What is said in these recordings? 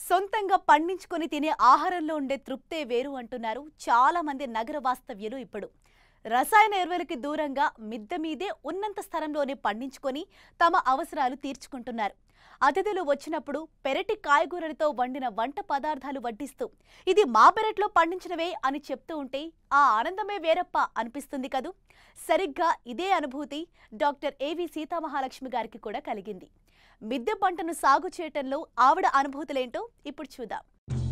సొంతంగా పండించుకొని తినే ఆహారంలో ఉండే తృప్తే వేరు అంటున్నారు చాలా మంది నగర వాస్తవ్యులు ఇప్పుడు రసాయన ఎరువులకి దూరంగా మిద్దె మీదే ఉన్నంత స్థలంలోనే పండించుకొని తమ అవసరాలు తీర్చుకుంటున్నారు అతిథులు వచ్చినప్పుడు పెరటి కాయగూరలతో వండిన వంట పదార్థాలు వడ్డిస్తూ ఇది మా పెరట్లో పండించినవే అని చెప్తూ ఉంటే ఆ ఆనందమే వేరప్ప అనిపిస్తుంది కదూ సరిగ్గా ఇదే అనుభూతి డాక్టర్ ఏవి సీతామహాలక్ష్మి గారికి కూడా కలిగింది మిద్దె పంటను సాగు చేయటంలో ఆవిడ అనుభూతులేంటో ఇప్పుడు చూద్దాం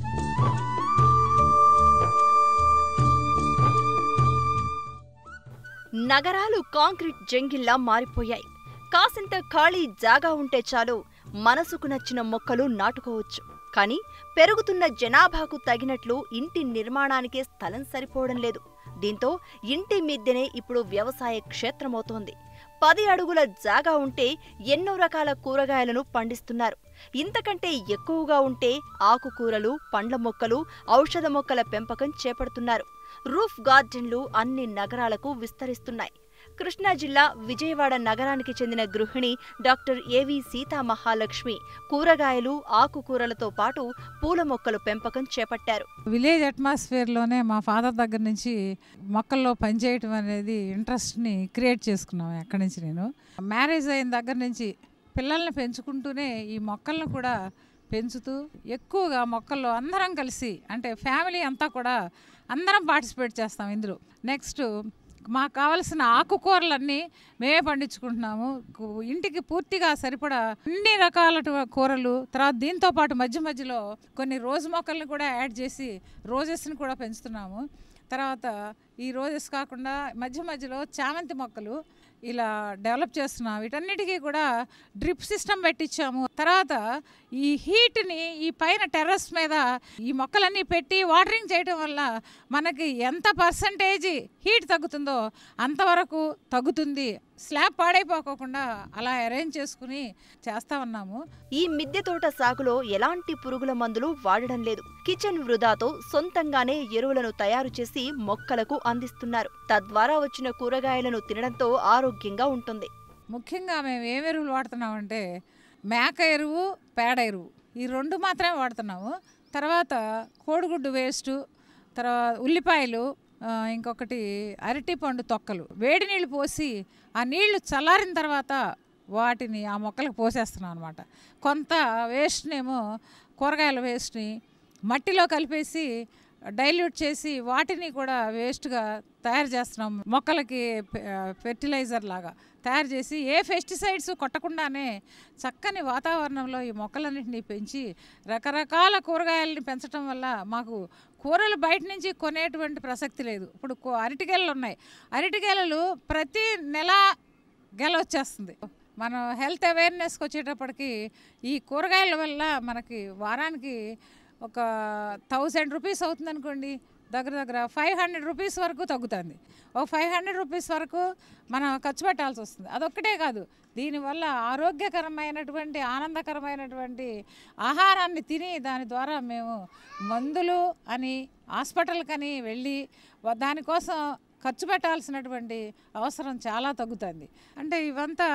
నగరాలు కాంక్రీట్ జంగిల్లా మారిపోయాయి కాసింత ఖాళీ జాగా ఉంటే చాలు మనసుకు నచ్చిన మొక్కలు నాటుకోవచ్చు కానీ పెరుగుతున్న జనాభాకు తగినట్లు ఇంటి నిర్మాణానికే స్థలం సరిపోవడం లేదు దీంతో ఇంటి మిద్దెనే ఇప్పుడు వ్యవసాయ క్షేత్రమవుతోంది పది అడుగుల జాగా ఉంటే ఎన్నో రకాల కూరగాయలను పండిస్తున్నారు ఇంతకంటే ఎక్కువగా ఉంటే ఆకుకూరలు పండ్ల మొక్కలు ఔషధ మొక్కల పెంపకం చేపడుతున్నారు రూఫ్ గార్డెన్లు అన్ని నగరాలకు విస్తరిస్తున్నాయి కృష్ణా జిల్లా విజయవాడ నగరానికి చెందిన గృహిణి డాక్టర్ ఏవి సీతా మహాలక్ష్మి కూరగాయలు ఆకుకూరలతో పాటు పూల మొక్కలు పెంపకం చేపట్టారు విలేజ్ అట్మాస్ఫియర్లోనే మా ఫాదర్ దగ్గర నుంచి మొక్కల్లో పనిచేయటం అనేది ఇంట్రెస్ట్ని క్రియేట్ చేసుకున్నాం అక్కడి నుంచి నేను మ్యారేజ్ అయిన దగ్గర నుంచి పిల్లల్ని పెంచుకుంటూనే ఈ మొక్కలను కూడా పెంచుతూ ఎక్కువగా మొక్కల్లో అందరం కలిసి అంటే ఫ్యామిలీ అంతా కూడా అందరం పార్టిసిపేట్ చేస్తాం ఇందులో నెక్స్ట్ మాకు కావలసిన ఆకుకూరలన్నీ మేమే పండించుకుంటున్నాము కు- ఇంటికి పూర్తిగా సరిపడా అన్ని రకాల కూరలు తర్వాత దీంతో పాటు మధ్య మధ్యలో కొన్ని రోజు మొక్కల్ని కూడా యాడ్ చేసి రోజెస్ని కూడా పెంచుతున్నాము తర్వాత ఈ రోజెస్ కాకుండా మధ్య మధ్యలో చామంతి మొక్కలు ఇలా డెవలప్ చేస్తున్నాం వీటన్నిటికీ కూడా డ్రిప్ సిస్టమ్ పెట్టించాము తర్వాత ఈ హీట్ని ఈ పైన టెర్రస్ మీద ఈ మొక్కలన్నీ పెట్టి వాటరింగ్ చేయడం వల్ల మనకి ఎంత పర్సంటేజ్ హీట్ తగ్గుతుందో అంతవరకు తగ్గుతుంది స్లాబ్ పాడైపోకోకుండా అలా అరేంజ్ చేసుకుని చేస్తా ఉన్నాము ఈ మిద్దె తోట సాగులో ఎలాంటి పురుగుల మందులు వాడడం లేదు కిచెన్ వృధాతో సొంతంగానే ఎరువులను తయారు చేసి మొక్కలకు అందిస్తున్నారు తద్వారా వచ్చిన కూరగాయలను తినడంతో ఆరోగ్యంగా ఉంటుంది ముఖ్యంగా మేము ఏం ఎరువులు వాడుతున్నామంటే మేక ఎరువు పేడ ఎరువు ఈ రెండు మాత్రమే వాడుతున్నాము తర్వాత కోడిగుడ్డు వేస్టు తర్వాత ఉల్లిపాయలు ఆ, ఇంకొకటి అరటిపండు తొక్కలు వేడి నీళ్ళు పోసి ఆ నీళ్లు చల్లారిన తర్వాత వాటిని ఆ మొక్కలకు పోసేస్తున్నాం అనమాట కొంత వేస్ట్నేమో కూరగాయల వేస్ట్ని మట్టిలో కలిపేసి డైల్యూట్ చేసి వాటిని కూడా వేస్ట్గా తయారు చేస్తున్నాం మొక్కలకి ఫెర్టిలైజర్ లాగా తయారు చేసి ఏ పెస్టిసైడ్స్ కొట్టకుండానే చక్కని వాతావరణంలో ఈ మొక్కలన్నింటినీ పెంచి రకరకాల కూరగాయలని పెంచడం వల్ల మాకు కూరలు బయట నుంచి కొనేటువంటి ప్రసక్తి లేదు ఇప్పుడు కో- అరటికాయలు ఉన్నాయి అరటికాయలు ప్రతి నెల గెల వచ్చేస్తుంది మనం హెల్త్ అవేర్నెస్కి వచ్చేటప్పటికి ఈ కూరగాయల వల్ల మనకి వారానికి ఒక థౌజండ్ రూపీస్ అవుతుంది అనుకోండి దగ్గర దగ్గర ఫైవ్ హండ్రెడ్ రూపీస్ వరకు తగ్గుతుంది ఒక ఫైవ్ హండ్రెడ్ రూపీస్ వరకు మనం ఖర్చు పెట్టాల్సి వస్తుంది అదొక్కటే కాదు దీనివల్ల ఆరోగ్యకరమైనటువంటి ఆనందకరమైనటువంటి ఆహారాన్ని తిని దాని ద్వారా మేము మందులు అని హాస్పిటల్కని వెళ్ళి వ- దానికోసం ఖర్చు పెట్టాల్సినటువంటి అవసరం చాలా తగ్గుతుంది అంటే ఇవంతా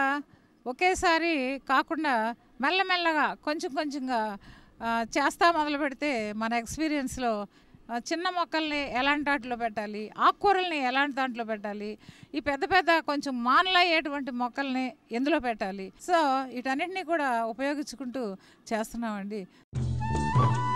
ఒకేసారి కాకుండా మెల్లమెల్లగా కొంచెం కొంచెంగా ఆ, చేస్తా మొదలు పెడితే మన ఎక్స్పీరియన్స్లో ఆ, చిన్న మొక్కల్ని ఎలాంటి దాంట్లో పెట్టాలి ఆకుకూరల్ని ఎలాంటి దాంట్లో పెట్టాలి ఈ పెద్ద పెద్ద కొంచెం మానలు అయ్యేటువంటి మొక్కల్ని ఎందులో పెట్టాలి సో వీటన్నిటిని కూడా ఉపయోగించుకుంటూ చేస్తున్నామండి